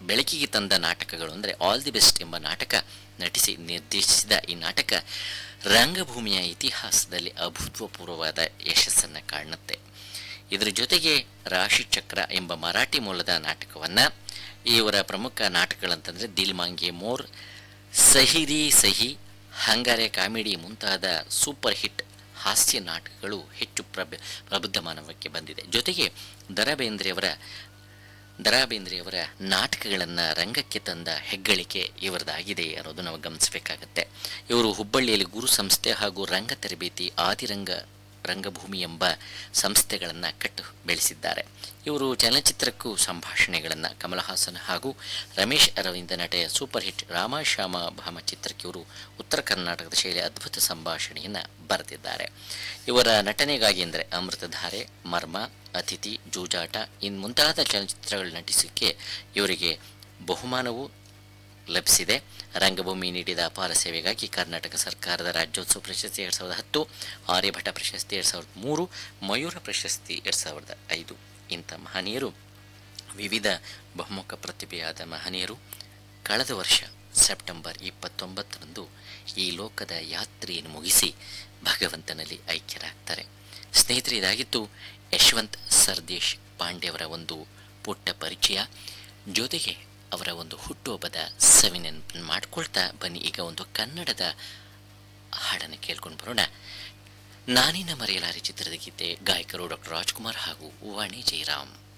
ಬೆಳಕಿಗೆ ತಂದ ನಾಟಕಗಳು ಅಂದರೆ ಆಲ್ ದಿ ಬೆಸ್ಟ್ ಎಂಬ ನಾಟಕ ನಟಿಸಿ ನಿರ್ದೇಶಿಸಿದ ಈ ನಾಟಕ ರಂಗಭೂಮಿಯ ಇತಿಹಾಸದಲ್ಲಿ ಅಭೂತಪೂರ್ವವಾದ ಯಶಸ್ಸನ್ನು ಕಾಣುತ್ತೆ ಇದರ ಜೊತೆಗೆ ರಾಶಿಚಕ್ರ ಎಂಬ ಮರಾಠಿ ಮೂಲದ ನಾಟಕವನ್ನು ಇವರ ಪ್ರಮುಖ ನಾಟಕಗಳಂತಂದರೆ ದಿಲ್ ಮಾಂಗೆ ಮೋರ್ ಸಹಿರಿ ಸಹಿ ಹಂಗಾರೆ ಕಾಮಿಡಿ ಮುಂತಾದ ಸೂಪರ್ ಹಿಟ್ ಹಾಸ್ಯ ನಾಟಕಗಳು ಹೆಚ್ಚು ಪ್ರಬ ಪ್ರಬುದ್ಧಮಾನವಕ್ಕೆ ಬಂದಿದೆ ಜೊತೆಗೆ ದರಾ ಬೇಂದ್ರೆಯವರ ದರಾ ಬೇಂದ್ರೆಯವರ ನಾಟಕಗಳನ್ನು ರಂಗಕ್ಕೆ ತಂದ ಹೆಗ್ಗಳಿಕೆ ಇವರದಾಗಿದೆ ಅನ್ನೋದು ನಾವು ಗಮನಿಸಬೇಕಾಗತ್ತೆ ಇವರು ಹುಬ್ಬಳ್ಳಿಯಲ್ಲಿ ಗುರು ಸಂಸ್ಥೆ ಹಾಗೂ ರಂಗ ತರಬೇತಿ ಆದಿರಂಗ ರಂಗಭೂಮಿ ಎಂಬ ಸಂಸ್ಥೆಗಳನ್ನು ಕಟ್ಟು ಬೆಳೆಸಿದ್ದಾರೆ ಇವರು ಚಲನಚಿತ್ರಕ್ಕೂ ಸಂಭಾಷಣೆಗಳನ್ನು ಕಮಲ್ ಹಾಸನ್ ಹಾಗೂ ರಮೇಶ್ ಅರವಿಂದ ನಟೆಯ ಸೂಪರ್ ಹಿಟ್ ರಾಮ ಶ್ಯಾಮ ಭಾಮ ಚಿತ್ರಕ್ಕೆ ಇವರು ಉತ್ತರ ಕರ್ನಾಟಕದ ಶೈಲಿಯ ಅದ್ಭುತ ಸಂಭಾಷಣೆಯನ್ನು ಬರೆದಿದ್ದಾರೆ ಇವರ ನಟನೆಗಾಗಿ ಅಂದರೆ ಅಮೃತಧಾರೆ ಮರ್ಮ ಅತಿಥಿ ಜೂಜಾಟ ಇನ್ನು ಮುಂತಾದ ಚಲನಚಿತ್ರಗಳು ನಟಿಸೋಕ್ಕೆ ಇವರಿಗೆ ಬಹುಮಾನವೂ ಲಭಿಸಿದೆ ರಂಗಭೂಮಿ ನೀಡಿದ ಅಪಾರ ಸೇವೆಗಾಗಿ ಕರ್ನಾಟಕ ಸರ್ಕಾರದ ರಾಜ್ಯೋತ್ಸವ ಪ್ರಶಸ್ತಿ ಎರಡು ಸಾವಿರದ ಹತ್ತು ಆರ್ಯಭಟ ಪ್ರಶಸ್ತಿ ಎರಡು ಸಾವಿರದ ಮೂರು ಮಯೂರ ಪ್ರಶಸ್ತಿ ಎರಡು ಸಾವಿರದ ಐದು ಇಂಥ ಮಹನೀಯರು ವಿವಿಧ ಬಹುಮುಖ ಪ್ರತಿಭೆಯಾದ ಮಹನೀಯರು ಕಳೆದ ವರ್ಷ ಸೆಪ್ಟೆಂಬರ್ ಇಪ್ಪತ್ತೊಂಬತ್ತರಂದು ಈ ಲೋಕದ ಯಾತ್ರೆಯನ್ನು ಮುಗಿಸಿ ಭಗವಂತನಲ್ಲಿ ಐಕ್ಯರಾಗ್ತಾರೆ ಸ್ನೇಹಿತರೆ ಇದಾಗಿತ್ತು ಯಶವಂತ್ ಸರ್ದೇಶ್ ಪಾಂಡೆಯವರ ಒಂದು ಪುಟ್ಟ ಪರಿಚಯ ಜೊತೆಗೆ ಅವರ ಒಂದು ಹುಟ್ಟುಹಬ್ಬದ ಸವಿನೆನಪನ್ನು ಮಾಡ್ಕೊಳ್ತಾ ಬನ್ನಿ ಈಗ ಒಂದು ಕನ್ನಡದ ಹಾಡನ್ನು ಕೇಳ್ಕೊಂಡು ಬರೋಣ ನಾನಿನ ಮರೆಯಲಾರೆ ಚಿತ್ರದ ಗೀತೆ ಗಾಯಕರು ಡಾಕ್ಟರ್ ರಾಜ್ಕುಮಾರ್ ಹಾಗೂ ವಾಣಿ ಜಯರಾಮ್